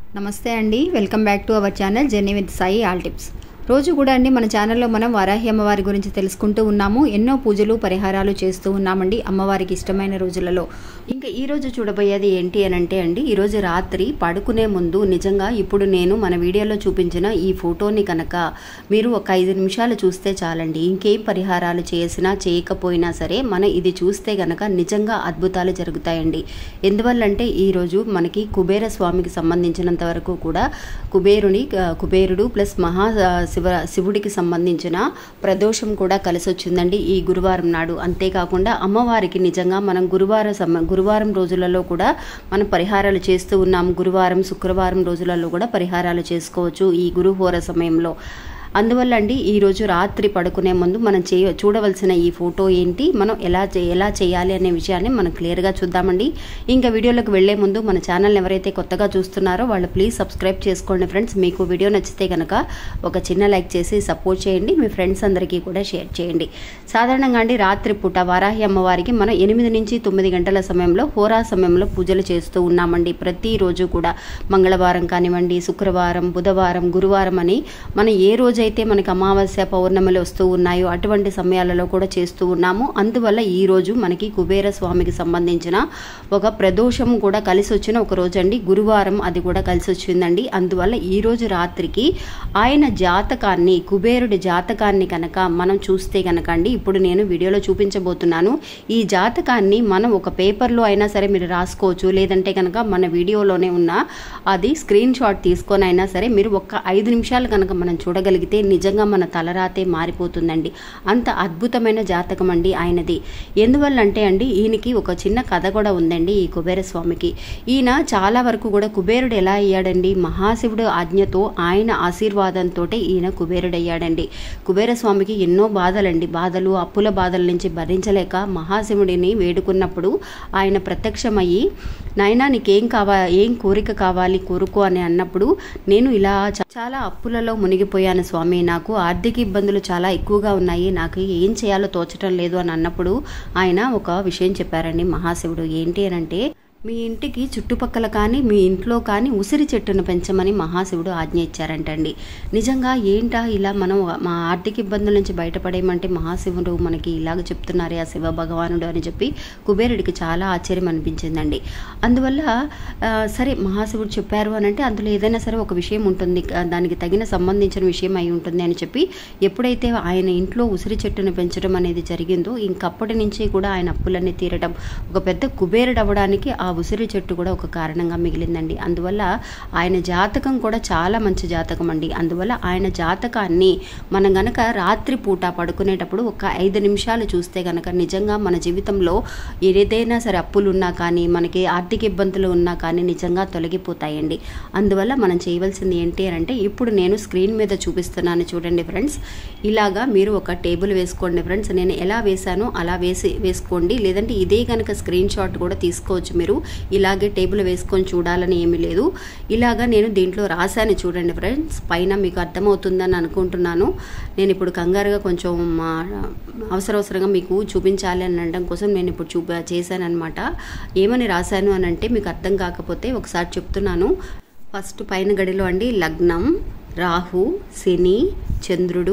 నమస్తే అండి welcome back to our channel journey with Sai all tips రోజు కూడా అండి మన ఛానల్లో మనం వారాహి అమ్మవారి గురించి తెలుసుకుంటూ ఉన్నాము ఎన్నో పూజలు పరిహారాలు చేస్తూ ఉన్నామండి అమ్మవారికి ఇష్టమైన రోజులలో ఇంకా ఈ రోజు చూడబోయేది ఏంటి అని అంటే అండి ఈరోజు రాత్రి పడుకునే ముందు నిజంగా ఇప్పుడు నేను మన వీడియోలో చూపించిన ఈ ఫోటోని కనుక మీరు ఒక ఐదు నిమిషాలు చూస్తే చాలండి ఇంకేం పరిహారాలు చేసినా చేయకపోయినా సరే మన ఇది చూస్తే గనక నిజంగా అద్భుతాలు జరుగుతాయండి ఎందువల్లంటే ఈరోజు మనకి కుబేర స్వామికి సంబంధించినంత వరకు కూడా కుబేరుని ఆ, కుబేరుడు ప్లస్ మహా ఆ, శివ శివుడికి సంబంధించిన ప్రదోషం కూడా కలిసి వచ్చిందండి ఈ గురువారం నాడు అంతేకాకుండా అమ్మవారికి నిజంగా మనం గురువారం సమ గురువారం రోజులలో కూడా మనం పరిహారాలు చేస్తూ ఉన్నాం గురువారం శుక్రవారం రోజులలో కూడా పరిహారాలు చేసుకోవచ్చు ఈ గురుహోర సమయంలో అందువల్ల అండి ఈరోజు రాత్రి పడుకునే ముందు మనం చేయ చూడవలసిన ఈ ఫోటో ఏంటి మనం ఎలా చే ఎలా చేయాలి అనే విషయాన్ని మనం క్లియర్గా చూద్దామండి ఇంకా వీడియోలోకి వెళ్లే ముందు మన ఛానల్ ఎవరైతే కొత్తగా చూస్తున్నారో వాళ్ళు ప్లీజ్ సబ్స్క్రైబ్ చేసుకోండి ఫ్రెండ్స్ మీకు వీడియో నచ్చితే కనుక ఒక చిన్న లైక్ చేసి సపోర్ట్ చేయండి మీ ఫ్రెండ్స్ అందరికీ కూడా షేర్ చేయండి సాధారణంగా అండి రాత్రి పూట వారాహి అమ్మవారికి మనం ఎనిమిది నుంచి తొమ్మిది గంటల సమయంలో హోరా సమయంలో పూజలు చేస్తూ ఉన్నామండి ప్రతిరోజు కూడా మంగళవారం కానివ్వండి శుక్రవారం బుధవారం గురువారం అని మనం ఏ రోజైతే మనకి అమావాస్య పౌర్ణమిలు వస్తూ ఉన్నాయో అటువంటి సమయాలలో కూడా చేస్తూ ఉన్నాము అందువల్ల ఈ రోజు మనకి కుబేర స్వామికి సంబంధించిన ఒక ప్రదోషం కూడా కలిసి వచ్చిన ఒక రోజు అండి గురువారం అది కూడా కలిసి వచ్చిందండి అందువల్ల ఈ రోజు రాత్రికి ఆయన జాతకాన్ని కుబేరుడి జాతకాన్ని కనుక మనం చూస్తే కనుక అండి ఇప్పుడు నేను వీడియోలో చూపించబోతున్నాను ఈ జాతకాన్ని మనం ఒక పేపర్లో అయినా సరే మీరు రాసుకోవచ్చు లేదంటే కనుక మన వీడియోలోనే ఉన్న అది స్క్రీన్ షాట్ తీసుకొని అయినా సరే మీరు ఒక్క ఐదు నిమిషాలు కనుక మనం చూడగలిగితే నిజంగా మన తలరాతే మారిపోతుందండి అంత అద్భుతమైన జాతకం అండి ఆయనది ఎందువల్ల అంటే అండి ఈయనకి ఒక చిన్న కథ కూడా ఉందండి ఈ కుబేర స్వామికి ఈయన చాలా వరకు కూడా కుబేరుడు ఎలా అయ్యాడండి మహాశివుడు ఆజ్ఞతో ఆయన ఆశీర్వాదంతో ఈయన కుబేరుడయ్యాడండి కుబేర స్వామికి ఎన్నో బాధలండి బాధలు అప్పుల బాధల నుంచి భరించలేక మహాశివుడిని వేడుకున్నప్పుడు ఆయన ప్రత్యక్షమయ్యి నాయనా నీకేం కావా ఏం కోరిక కావాలి కోరుకో అని అన్నప్పుడు నేను ఇలా చ- చాలా అప్పులలో మునిగిపోయాను స్వామి నాకు ఆర్థిక ఇబ్బందులు చాలా ఎక్కువగా ఉన్నాయి నాకు ఏం చేయాలో తోచటం లేదు అని అన్నప్పుడు ఆయన ఒక విషయం చెప్పారండి మహాశివుడు ఏంటి అని అంటే మీ ఇంటికి చుట్టుపక్కల కానీ మీ ఇంట్లో కానీ ఉసిరి చెట్టును పెంచమని మహాశివుడు ఆజ్ఞ ఇచ్చారంటండి నిజంగా ఏంటా ఇలా మనం మా ఆర్థిక ఇబ్బందుల నుంచి బయటపడేయమంటే మహాశివుడు మనకి ఇలాగ చెప్తున్నారే ఆ శివ భగవానుడు అని చెప్పి కుబేరుడికి చాలా ఆశ్చర్యం అనిపించిందండి అందువల్ల ఆ, సరే మహాశివుడు చెప్పారు అని అంటే అందులో ఏదైనా సరే ఒక విషయం ఉంటుంది ఆ, దానికి తగిన సంబంధించిన విషయం అయి ఉంటుంది అని చెప్పి ఎప్పుడైతే ఆయన ఇంట్లో ఉసిరి చెట్టును పెంచడం అనేది జరిగిందో ఇంకప్పటి నుంచి కూడా ఆయన అప్పులన్నీ తీరడం ఒక పెద్ద కుబేరుడు అవ్వడానికి ఆ ఉసిరి చెట్టు కూడా ఒక కారణంగా మిగిలిందండి అందువల్ల ఆయన జాతకం కూడా చాలా మంచి జాతకం అండి అందువల్ల ఆయన జాతకాన్ని మనం గనక రాత్రి పూట పడుకునేటప్పుడు ఒక ఐదు నిమిషాలు చూస్తే గనక నిజంగా మన జీవితంలో ఏదైనా సరే అప్పులు ఉన్నా కానీ మనకి ఆర్థిక ఇబ్బందులు ఉన్నా కానీ నిజంగా తొలగిపోతాయండి అందువల్ల మనం చేయవలసింది ఏంటి అని అంటే ఇప్పుడు నేను స్క్రీన్ మీద చూపిస్తున్నాను చూడండి ఫ్రెండ్స్ ఇలాగా మీరు ఒక టేబుల్ వేసుకోండి ఫ్రెండ్స్ నేను ఎలా వేశానో అలా వేసి వేసుకోండి లేదంటే ఇదే కనుక స్క్రీన్ షాట్ కూడా తీసుకోవచ్చు మీరు ఇలాగే టేబుల్ వేసుకొని చూడాలని ఏమీ లేదు ఇలాగా నేను దీంట్లో రాశాను చూడండి ఫ్రెండ్స్ పైన మీకు అర్థమవుతుందని అనుకుంటున్నాను నేను ఇప్పుడు కంగారుగా కొంచెం మా అవసర అవసరంగా మీకు చూపించాలి అని అనడం కోసం నేను ఇప్పుడు చూప చేశానమాట ఏమని రాశాను అని అంటే మీకు అర్థం కాకపోతే ఒకసారి చెప్తున్నాను ఫస్ట్ పైన గడిలో అండి లగ్నం రాహు శని చంద్రుడు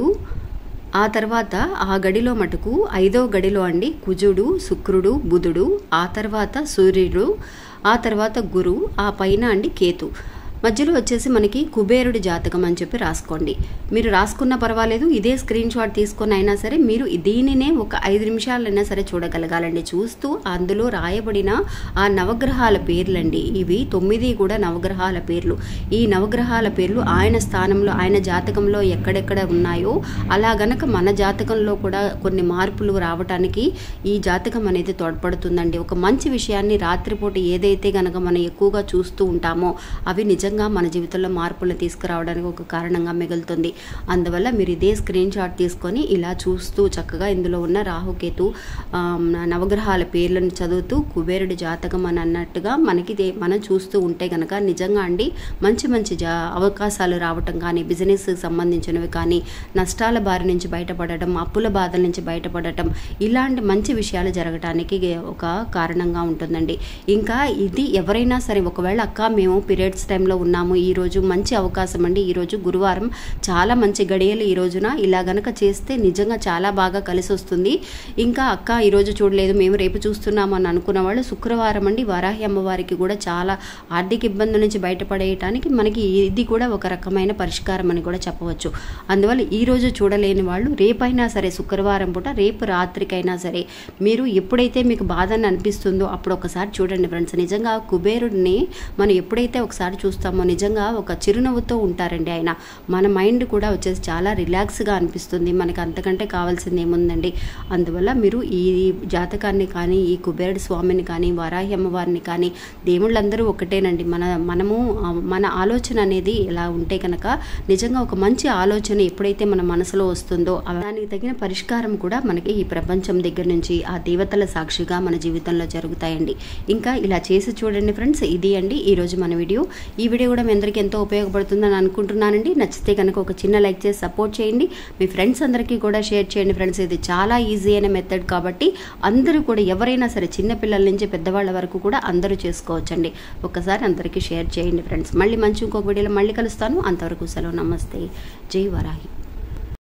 ఆ తర్వాత ఆ గడిలో మటుకు ఐదో గడిలో అండి కుజుడు శుక్రుడు బుధుడు ఆ తర్వాత సూర్యుడు ఆ తర్వాత గురు ఆ పైన అండి కేతు మధ్యలో వచ్చేసి మనకి కుబేరుడి జాతకం అని చెప్పి రాసుకోండి మీరు రాసుకున్నా పర్వాలేదు ఇదే స్క్రీన్ షాట్ తీసుకొని అయినా సరే మీరు దీనినే ఒక ఐదు నిమిషాలైనా సరే చూడగలగాలండి చూస్తూ అందులో రాయబడిన ఆ నవగ్రహాల పేర్లండి ఇవి తొమ్మిది కూడా నవగ్రహాల పేర్లు ఈ నవగ్రహాల పేర్లు ఆయన స్థానంలో ఆయన జాతకంలో ఎక్కడెక్కడ ఉన్నాయో అలా గనక మన జాతకంలో కూడా కొన్ని మార్పులు రావటానికి ఈ జాతకం అనేది తోడ్పడుతుందండి ఒక మంచి విషయాన్ని రాత్రిపూట ఏదైతే గనక మనం ఎక్కువగా చూస్తూ ఉంటామో అవి నిజంగా మన జీవితంలో మార్పులు తీసుకురావడానికి ఒక కారణంగా మిగులుతుంది అందువల్ల మీరు ఇదే స్క్రీన్ షాట్ తీసుకొని ఇలా చూస్తూ చక్కగా ఇందులో ఉన్న రాహుకేతు ఆ, నవగ్రహాల పేర్లను చదువుతూ కుబేరుడి జాతకం అని అన్నట్టుగా మనకి ఇదే మనం చూస్తూ ఉంటే కనుక నిజంగా అండి మంచి మంచి జా అవకాశాలు రావటం కానీ బిజినెస్ సంబంధించినవి కానీ నష్టాల బారి నుంచి బయటపడటం అప్పుల బాధల నుంచి బయటపడటం ఇలాంటి మంచి విషయాలు జరగటానికి ఒక కారణంగా ఉంటుందండి ఇంకా ఇది ఎవరైనా సరే ఒకవేళ అక్క మేము పీరియడ్స్ టైంలో సమయంలో ఉన్నాము ఈరోజు మంచి అవకాశం అండి ఈరోజు గురువారం చాలా మంచి గడియలు ఈ రోజున ఇలా గనక చేస్తే నిజంగా చాలా బాగా కలిసి వస్తుంది ఇంకా అక్క ఈరోజు చూడలేదు మేము రేపు చూస్తున్నాము అని అనుకున్న వాళ్ళు శుక్రవారం అండి వరాహి అమ్మవారికి కూడా చాలా ఆర్థిక ఇబ్బందుల నుంచి బయటపడేయటానికి మనకి ఇది కూడా ఒక రకమైన పరిష్కారం అని కూడా చెప్పవచ్చు అందువల్ల ఈ రోజు చూడలేని వాళ్ళు రేపైనా సరే శుక్రవారం పూట రేపు రాత్రికైనా సరే మీరు ఎప్పుడైతే మీకు బాధ అని అనిపిస్తుందో అప్పుడు ఒకసారి చూడండి ఫ్రెండ్స్ నిజంగా కుబేరుడిని మనం ఎప్పుడైతే ఒకసారి చూస్తామో నిజంగా ఒక చిరునవ్వుతో ఉంటారండి ఆయన మన మైండ్ కూడా వచ్చేసి చాలా రిలాక్స్గా అనిపిస్తుంది మనకి అంతకంటే కావాల్సింది ఏముందండి అందువల్ల మీరు ఈ జాతకాన్ని కానీ ఈ కుబేరుడు స్వామిని కానీ వరాహి అమ్మవారిని కానీ దేవుళ్ళందరూ ఒకటేనండి మన మనము ఆ, మన ఆలోచన అనేది ఎలా ఉంటే కనుక నిజంగా ఒక మంచి ఆలోచన ఎప్పుడైతే మన మనసులో వస్తుందో ఆ దానికి తగిన పరిష్కారం కూడా మనకి ఈ ప్రపంచం దగ్గర నుంచి ఆ దేవతల సాక్షిగా మన జీవితంలో జరుగుతాయండి ఇంకా ఇలా చేసి చూడండి ఫ్రెండ్స్ ఇది అండి ఈరోజు మన వీడియో ఈ వీడియో కూడా మీ అందరికీ ఎంతో ఉపయోగపడుతుందని అనుకుంటున్నానండి నచ్చితే కనుక ఒక చిన్న లైక్ చేసి సపోర్ట్ చేయండి మీ ఫ్రెండ్స్ అందరికీ కూడా షేర్ చేయండి ఫ్రెండ్స్ ఇది చాలా ఈజీ అయిన మెథడ్ కాబట్టి అందరూ కూడా ఎవరైనా సరే చిన్న పిల్లల నుంచి పెద్దవాళ్ళ వరకు కూడా అందరూ చేసుకోవచ్చండి ఒకసారి అందరికీ షేర్ చేయండి ఫ్రెండ్స్ మళ్ళీ మంచి ఇంకొక వీడియోలో మళ్ళీ కలుస్తాను అంతవరకు సెలవు నమస్తే జై వరాహి